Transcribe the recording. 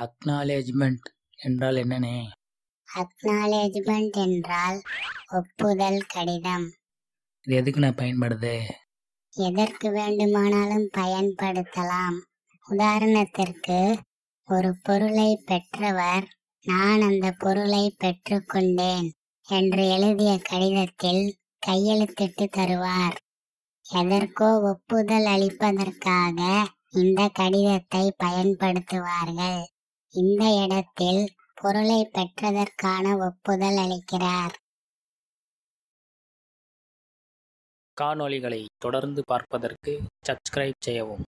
acknowledgement என்றால் என்னண்ணே acknowledgement என்றால் ஒப்புதல் கடிதம் இது எதுக்குண்ணே பயன்படுது எதற்கு வேண்டுமானாலும் பயன்படுத்தலாம் உதாரணத்திற்கு ஒரு பொருளை பெற்றவர் நான் அந்த பொருளை பெற்றுக்கொண்டேன் என்று எழுதிய கடிதத்தில் கையெழுத்திட்டு தருவார் எதற்கோ ஒப்புதல் அளிப்பதற்காக இந்த கடிதத்தை பயன்படுத்துவார்கள் இந்த இடத்தில் பொருளை பெற்றதற்கான ஒப்புதல் அளிக்கிறார் காணொளிகளை தொடர்ந்து பார்ப்பதற்கு சப்ஸ்கிரைப் செய்யவும்